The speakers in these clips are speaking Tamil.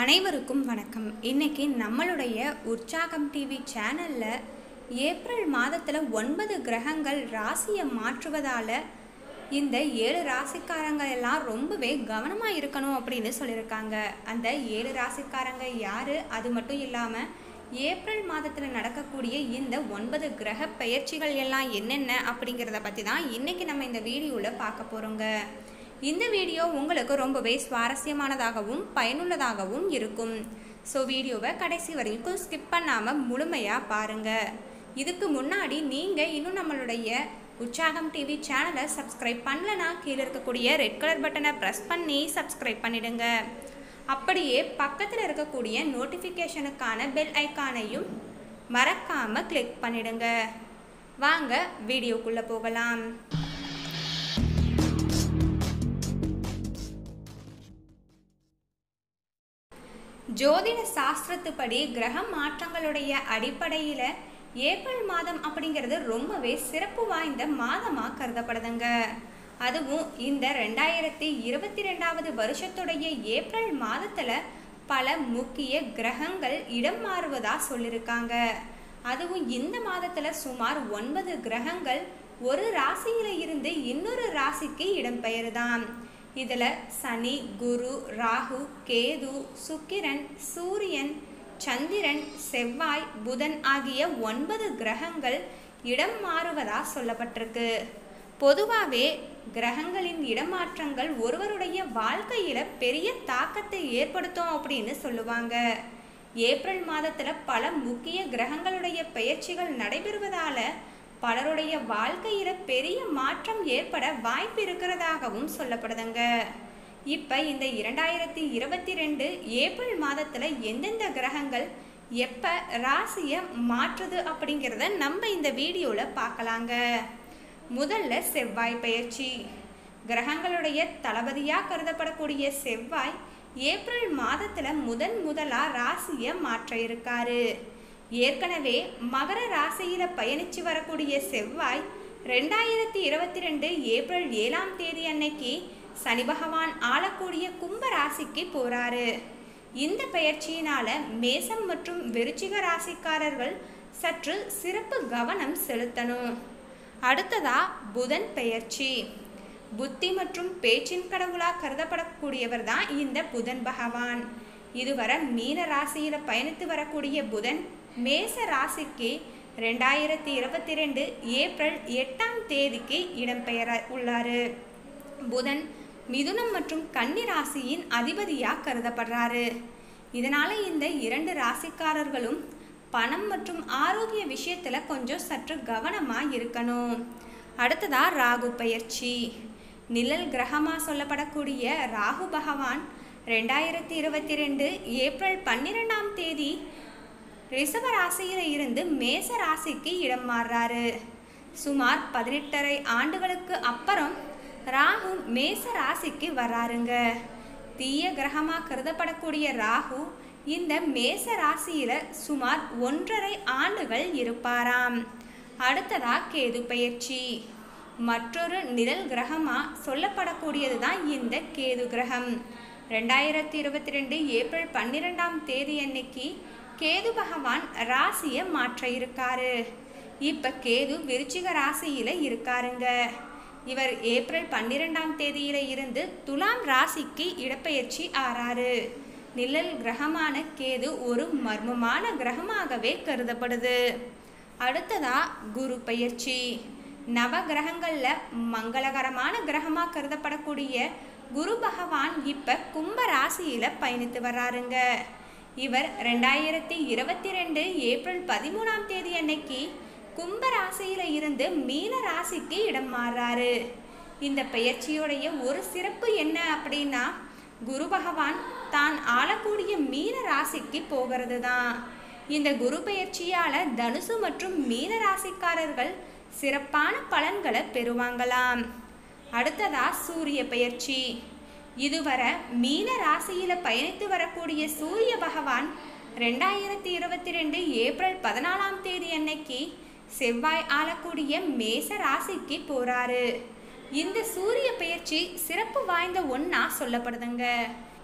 அனைவருக்கும் வணக்கம் இன்னைக்கு நம்மளுடைய உற்சாகம் டிவி சேனலில் ஏப்ரல் மாதத்தில் ஒன்பது கிரகங்கள் ராசியை மாற்றுவதால் இந்த ஏழு ராசிக்காரங்க எல்லாம் ரொம்பவே கவனமாக இருக்கணும் அப்படின்னு சொல்லியிருக்காங்க அந்த ஏழு ராசிக்காரங்க யார் அது மட்டும் இல்லாமல் ஏப்ரல் மாதத்தில் நடக்கக்கூடிய இந்த ஒன்பது கிரக பெயர்ச்சிகள் எல்லாம் என்னென்ன அப்படிங்கிறத பற்றி தான் இன்றைக்கி நம்ம இந்த வீடியோவில் பார்க்க போகிறோங்க இந்த வீடியோ உங்களுக்கு ரொம்பவே சுவாரஸ்யமானதாகவும் பயனுள்ளதாகவும் இருக்கும் ஸோ வீடியோவை கடைசி வரைக்கும் ஸ்கிப் பண்ணாமல் முழுமையாக பாருங்கள் இதுக்கு முன்னாடி நீங்கள் இன்னும் நம்மளுடைய உற்சாகம் டிவி சேனலை சப்ஸ்கிரைப் பண்ணலனா கீழே இருக்கக்கூடிய ரெட் கலர் பட்டனை ப்ரெஸ் பண்ணி சப்ஸ்கிரைப் பண்ணிடுங்க அப்படியே பக்கத்தில் இருக்கக்கூடிய நோட்டிஃபிகேஷனுக்கான பெல் ஐக்கானையும் மறக்காமல் கிளிக் பண்ணிடுங்க வாங்க வீடியோக்குள்ளே போகலாம் ஜோதிட சாஸ்திரத்துப்படி கிரக மாற்றங்களுடைய அடிப்படையில் ஏப்ரல் மாதம் அப்படிங்கிறது ரொம்பவே சிறப்பு வாய்ந்த மாதமாக கருதப்படுதுங்க அதுவும் இந்த ரெண்டாயிரத்தி இருபத்தி ரெண்டாவது வருஷத்துடைய ஏப்ரல் மாதத்தில் பல முக்கிய கிரகங்கள் இடம் மாறுவதா சொல்லியிருக்காங்க அதுவும் இந்த மாதத்தில் சுமார் ஒன்பது கிரகங்கள் ஒரு ராசியில இருந்து இன்னொரு ராசிக்கு இடம்பெயருதான் இதில் சனி குரு ராகு கேது சுக்கிரன் சூரியன் சந்திரன் செவ்வாய் புதன் ஆகிய ஒன்பது கிரகங்கள் இடம் மாறுவதா சொல்லப்பட்டிருக்கு பொதுவாகவே கிரகங்களின் இடமாற்றங்கள் ஒருவருடைய வாழ்க்கையில பெரிய தாக்கத்தை ஏற்படுத்தும் அப்படின்னு சொல்லுவாங்க ஏப்ரல் மாதத்துல பல முக்கிய கிரகங்களுடைய பெயர்ச்சிகள் நடைபெறுவதால பலருடைய வாழ்க்கையில பெரிய மாற்றம் ஏற்பட வாய்ப்பு இருக்கிறதாகவும் சொல்லப்படுதுங்க இப்ப இந்த இரண்டாயிரத்தி இருபத்தி ரெண்டு ஏப்ரல் மாதத்துல எந்தெந்த கிரகங்கள் எப்ப ராசிய மாற்றுது அப்படிங்கிறத நம்ம இந்த வீடியோல பார்க்கலாங்க முதல்ல செவ்வாய் பயிற்சி கிரகங்களுடைய தளபதியாக கருதப்படக்கூடிய செவ்வாய் ஏப்ரல் மாதத்துல முதன் முதலா ராசிய மாற்ற இருக்காரு ஏற்கனவே மகர ராசியில பயணிச்சு வரக்கூடிய செவ்வாய் ரெண்டாயிரத்தி இருபத்தி ரெண்டு ஏப்ரல் ஏழாம் தேதி அன்னைக்கு சனி பகவான் ஆளக்கூடிய கும்ப ராசிக்கு போறாரு இந்த பெயர்ச்சியினால மேசம் மற்றும் விருச்சிக ராசிக்காரர்கள் சற்று சிறப்பு கவனம் செலுத்தணும் அடுத்ததா புதன் பெயர்ச்சி புத்தி மற்றும் பேச்சின் கடவுளாக கருதப்படக்கூடியவர் தான் இந்த புதன் பகவான் இதுவரை மீன ராசியில பயணித்து வரக்கூடிய புதன் மேச ராசிக்கு ரெண்டாயிரத்தி இருபத்தி ரெண்டு ஏப்ரல் எட்டாம் தேதிக்கு இடம்பெயர உள்ளாரு புதன் மிதுனம் மற்றும் கன்னி ராசியின் அதிபதியாக கருதப்படுறாரு இதனால இந்த இரண்டு ராசிக்காரர்களும் பணம் மற்றும் ஆரோக்கிய விஷயத்துல கொஞ்சம் சற்று கவனமா இருக்கணும் அடுத்ததா ராகு பயிற்சி நிழல் கிரகமா சொல்லப்படக்கூடிய ராகு பகவான் ரெண்டாயிரத்தி இருபத்தி ரெண்டு ஏப்ரல் பன்னிரெண்டாம் தேதி ரிஷப ராசியில இருந்து மேச ராசிக்கு இடம் மாறுறாரு சுமார் பதினெட்டரை ஆண்டுகளுக்கு அப்புறம் ராகு மேச ராசிக்கு வர்றாருங்க தீய கிரகமாக கருதப்படக்கூடிய ராகு இந்த மேச ராசியில சுமார் ஒன்றரை ஆண்டுகள் இருப்பாராம் அடுத்ததா கேது பயிற்சி மற்றொரு நிழல் கிரகமா சொல்லப்படக்கூடியது தான் இந்த கேது கிரகம் ரெண்டாயிரத்தி இருபத்தி ரெண்டு ஏப்ரல் பன்னிரெண்டாம் தேதி அன்னைக்கு கேது பகவான் ராசியை மாற்ற இருக்காரு இப்ப கேது விருச்சிக ராசியில இருக்காருங்க இவர் ஏப்ரல் பன்னிரெண்டாம் தேதியில இருந்து துலாம் ராசிக்கு இடப்பெயர்ச்சி ஆறாரு நிழல் கிரகமான கேது ஒரு மர்மமான கிரகமாகவே கருதப்படுது அடுத்ததா குரு பயிற்சி நவ கிரகங்கள்ல மங்களகரமான கிரகமா கருதப்படக்கூடிய குரு பகவான் இப்ப கும்ப ராசியில பயணித்து வர்றாருங்க இவர் ரெண்டாயிரத்தி இருபத்தி ரெண்டு ஏப்ரல் பதிமூணாம் தேதி அன்னைக்கு கும்ப ராசியில இருந்து மீன ராசிக்கு இடம் மாறுறாரு இந்த பெயர்ச்சியுடைய ஒரு சிறப்பு என்ன அப்படின்னா குரு பகவான் தான் ஆளக்கூடிய மீன ராசிக்கு போகிறது தான் இந்த குரு பெயர்ச்சியால தனுசு மற்றும் மீன ராசிக்காரர்கள் சிறப்பான பலன்களை பெறுவாங்களாம் அடுத்ததா சூரிய பெயர்ச்சி இதுவரை மீன ராசியில பயணித்து வரக்கூடிய சூரிய பகவான் ரெண்டாயிரத்தி இருபத்தி ரெண்டு ஏப்ரல் பதினாலாம் தேதி அன்னைக்கு செவ்வாய் ஆளக்கூடிய மேச ராசிக்கு போறாரு இந்த சூரிய பெயர்ச்சி சிறப்பு வாய்ந்த ஒன்றா சொல்லப்படுதுங்க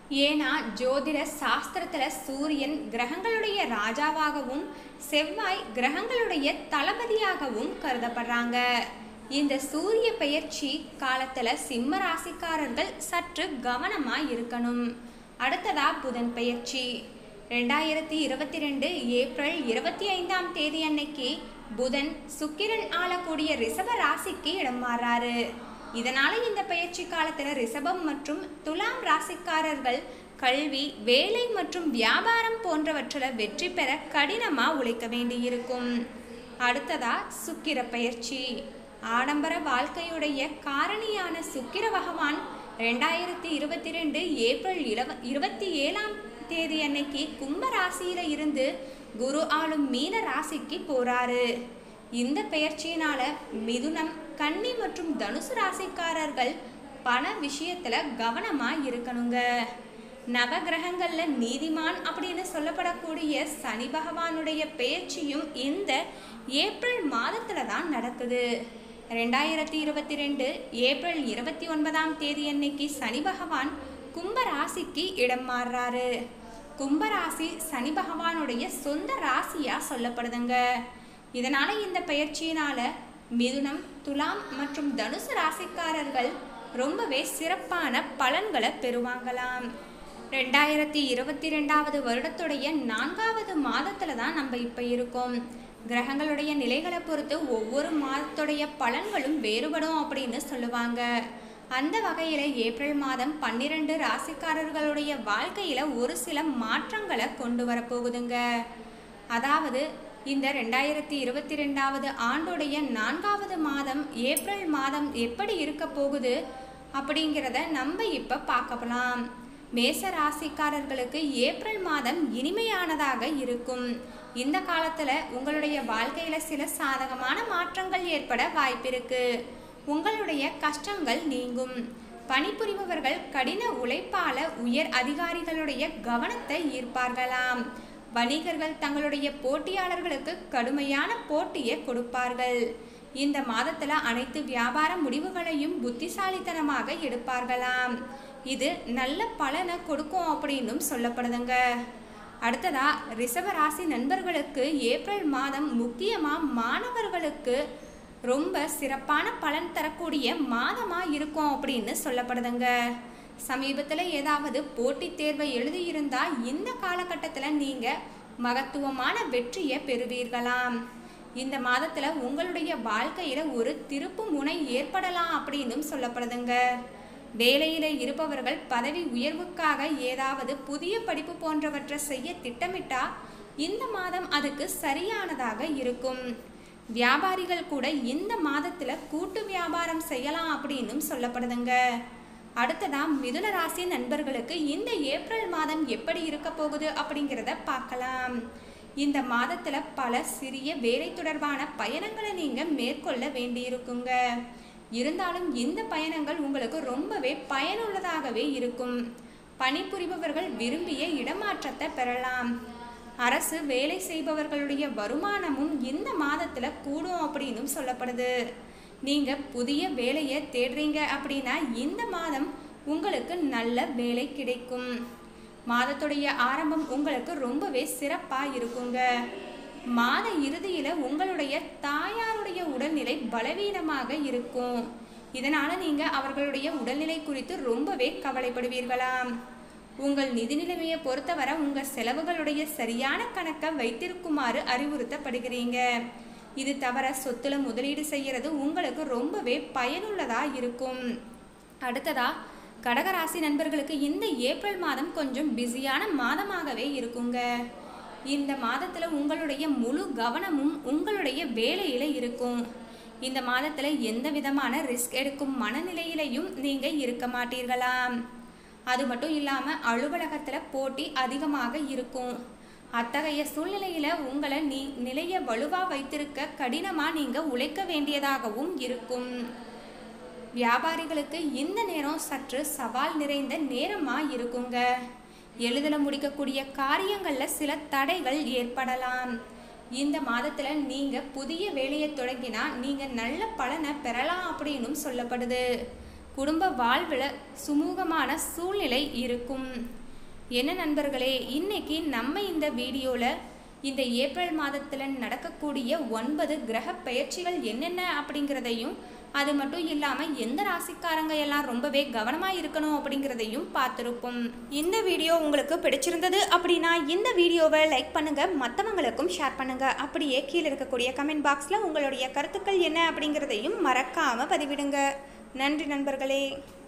ஏன்னா ஜோதிட சாஸ்திரத்துல சூரியன் கிரகங்களுடைய ராஜாவாகவும் செவ்வாய் கிரகங்களுடைய தளபதியாகவும் கருதப்படுறாங்க இந்த சூரிய பெயர்ச்சி காலத்துல சிம்ம ராசிக்காரர்கள் சற்று கவனமா இருக்கணும் அடுத்ததா புதன் பெயர்ச்சி ரெண்டாயிரத்தி இருபத்தி ரெண்டு ஏப்ரல் இருபத்தி ஐந்தாம் தேதி அன்னைக்கு புதன் சுக்கிரன் ஆளக்கூடிய ரிஷப ராசிக்கு இடம் மாறாரு இதனால இந்த பயிற்சி காலத்துல ரிஷபம் மற்றும் துலாம் ராசிக்காரர்கள் கல்வி வேலை மற்றும் வியாபாரம் போன்றவற்றில் வெற்றி பெற கடினமா உழைக்க வேண்டியிருக்கும் அடுத்ததா சுக்கிர பயிற்சி ஆடம்பர வாழ்க்கையுடைய காரணியான சுக்கிர பகவான் ரெண்டாயிரத்தி இருபத்தி ரெண்டு ஏப்ரல் இருவ இருபத்தி ஏழாம் தேதி அன்னைக்கு கும்ப ராசியில இருந்து குரு ஆளும் மீன ராசிக்கு போறாரு இந்த பெயர்ச்சியினால மிதுனம் கன்னி மற்றும் தனுசு ராசிக்காரர்கள் பண விஷயத்துல கவனமா இருக்கணுங்க நவகிரகங்கள்ல நீதிமான் அப்படின்னு சொல்லப்படக்கூடிய சனி பகவானுடைய பெயர்ச்சியும் இந்த ஏப்ரல் மாதத்துல தான் நடக்குது ரெண்டாயிரத்தி இருபத்தி ரெண்டு ஏப்ரல் இருபத்தி ஒன்பதாம் தேதி அன்னைக்கு சனி பகவான் கும்ப ராசிக்கு இடம் மாறுறாரு கும்ப ராசி சனி பகவானுடைய சொந்த ராசியா சொல்லப்படுதுங்க இதனால இந்த பெயர்ச்சியினால மிதுனம் துலாம் மற்றும் தனுசு ராசிக்காரர்கள் ரொம்பவே சிறப்பான பலன்களை பெறுவாங்களாம் ரெண்டாயிரத்தி இருபத்தி ரெண்டாவது வருடத்துடைய நான்காவது மாதத்துல தான் நம்ம இப்போ இருக்கோம் கிரகங்களுடைய நிலைகளை பொறுத்து ஒவ்வொரு மாதத்துடைய பலன்களும் வேறுபடும் அப்படின்னு சொல்லுவாங்க அந்த வகையில் ஏப்ரல் மாதம் பன்னிரண்டு ராசிக்காரர்களுடைய வாழ்க்கையில் ஒரு சில மாற்றங்களை கொண்டு வரப்போகுதுங்க அதாவது இந்த ரெண்டாயிரத்தி இருபத்தி ரெண்டாவது ஆண்டுடைய நான்காவது மாதம் ஏப்ரல் மாதம் எப்படி இருக்க போகுது அப்படிங்கிறத நம்ம இப்போ பார்க்கலாம் மேச ராசிக்காரர்களுக்கு ஏப்ரல் மாதம் இனிமையானதாக இருக்கும் இந்த காலத்தில் உங்களுடைய வாழ்க்கையில் சில சாதகமான மாற்றங்கள் ஏற்பட வாய்ப்பிருக்கு உங்களுடைய கஷ்டங்கள் நீங்கும் பணிபுரிபவர்கள் கடின உழைப்பால உயர் அதிகாரிகளுடைய கவனத்தை ஈர்ப்பார்களாம் வணிகர்கள் தங்களுடைய போட்டியாளர்களுக்கு கடுமையான போட்டியை கொடுப்பார்கள் இந்த மாதத்துல அனைத்து வியாபார முடிவுகளையும் புத்திசாலித்தனமாக எடுப்பார்களாம் இது நல்ல பலனை கொடுக்கும் அப்படின்னும் சொல்லப்படுதுங்க அடுத்ததா ரிஷப ராசி நண்பர்களுக்கு ஏப்ரல் மாதம் முக்கியமா மாணவர்களுக்கு ரொம்ப சிறப்பான பலன் தரக்கூடிய மாதமா இருக்கும் அப்படின்னு சொல்லப்படுதுங்க சமீபத்தில் ஏதாவது போட்டித் தேர்வை எழுதியிருந்தா இந்த காலகட்டத்தில் நீங்கள் மகத்துவமான வெற்றியை பெறுவீர்களாம் இந்த மாதத்தில் உங்களுடைய வாழ்க்கையில் ஒரு திருப்பு முனை ஏற்படலாம் அப்படின்னும் சொல்லப்படுதுங்க வேலையில் இருப்பவர்கள் பதவி உயர்வுக்காக ஏதாவது புதிய படிப்பு போன்றவற்றை செய்ய திட்டமிட்டா இந்த மாதம் அதுக்கு சரியானதாக இருக்கும் வியாபாரிகள் கூட இந்த மாதத்துல கூட்டு வியாபாரம் செய்யலாம் அப்படின்னும் சொல்லப்படுதுங்க அடுத்ததா மிதுன ராசி நண்பர்களுக்கு இந்த ஏப்ரல் மாதம் எப்படி இருக்க போகுது அப்படிங்கிறத பார்க்கலாம் இந்த மாதத்துல பல சிறிய வேலை தொடர்பான பயணங்களை நீங்க மேற்கொள்ள வேண்டியிருக்குங்க இருந்தாலும் இந்த பயணங்கள் உங்களுக்கு ரொம்பவே பயனுள்ளதாகவே இருக்கும் பணிபுரிபவர்கள் விரும்பிய இடமாற்றத்தை பெறலாம் அரசு வேலை செய்பவர்களுடைய வருமானமும் இந்த மாதத்துல கூடும் அப்படின்னும் சொல்லப்படுது நீங்க புதிய வேலையை தேடுறீங்க அப்படின்னா இந்த மாதம் உங்களுக்கு நல்ல வேலை கிடைக்கும் மாதத்துடைய ஆரம்பம் உங்களுக்கு ரொம்பவே சிறப்பா இருக்குங்க மாத இறுதியில உங்களுடைய தாயாருடைய உடல்நிலை பலவீனமாக இருக்கும் இதனால நீங்க அவர்களுடைய உடல்நிலை குறித்து ரொம்பவே கவலைப்படுவீர்களாம் உங்கள் நிதி நிலைமையை பொறுத்தவரை உங்க செலவுகளுடைய சரியான கணக்கை வைத்திருக்குமாறு அறிவுறுத்தப்படுகிறீங்க இது தவிர சொத்துல முதலீடு செய்யறது உங்களுக்கு ரொம்பவே பயனுள்ளதா இருக்கும் அடுத்ததா கடகராசி நண்பர்களுக்கு இந்த ஏப்ரல் மாதம் கொஞ்சம் பிஸியான மாதமாகவே இருக்குங்க இந்த மாதத்துல உங்களுடைய முழு கவனமும் உங்களுடைய வேலையில இருக்கும் இந்த மாதத்துல எந்த விதமான ரிஸ்க் எடுக்கும் மனநிலையிலையும் நீங்க இருக்க மாட்டீர்களாம் அது மட்டும் இல்லாம அலுவலகத்துல போட்டி அதிகமாக இருக்கும் அத்தகைய சூழ்நிலையில உங்களை நீ நிலைய வலுவா வைத்திருக்க கடினமா நீங்க உழைக்க வேண்டியதாகவும் இருக்கும் வியாபாரிகளுக்கு இந்த நேரம் சற்று சவால் நிறைந்த நேரமா இருக்குங்க எளிதில் முடிக்கக்கூடிய காரியங்கள்ல சில தடைகள் ஏற்படலாம் இந்த மாதத்துல நீங்க புதிய வேலையை தொடங்கினா நீங்க நல்ல பலனை பெறலாம் அப்படின்னும் சொல்லப்படுது குடும்ப வாழ்வில் சுமூகமான சூழ்நிலை இருக்கும் என்ன நண்பர்களே இன்னைக்கு நம்ம இந்த வீடியோவில் இந்த ஏப்ரல் மாதத்தில் நடக்கக்கூடிய ஒன்பது கிரக பெயர்ச்சிகள் என்னென்ன அப்படிங்கிறதையும் அது மட்டும் இல்லாமல் எந்த ராசிக்காரங்க எல்லாம் ரொம்பவே கவனமாக இருக்கணும் அப்படிங்கிறதையும் பார்த்துருப்போம் இந்த வீடியோ உங்களுக்கு பிடிச்சிருந்தது அப்படின்னா இந்த வீடியோவை லைக் பண்ணுங்க மற்றவங்களுக்கும் ஷேர் பண்ணுங்க அப்படியே கீழே இருக்கக்கூடிய கமெண்ட் பாக்ஸில் உங்களுடைய கருத்துக்கள் என்ன அப்படிங்கிறதையும் மறக்காம பதிவிடுங்க நன்றி நண்பர்களே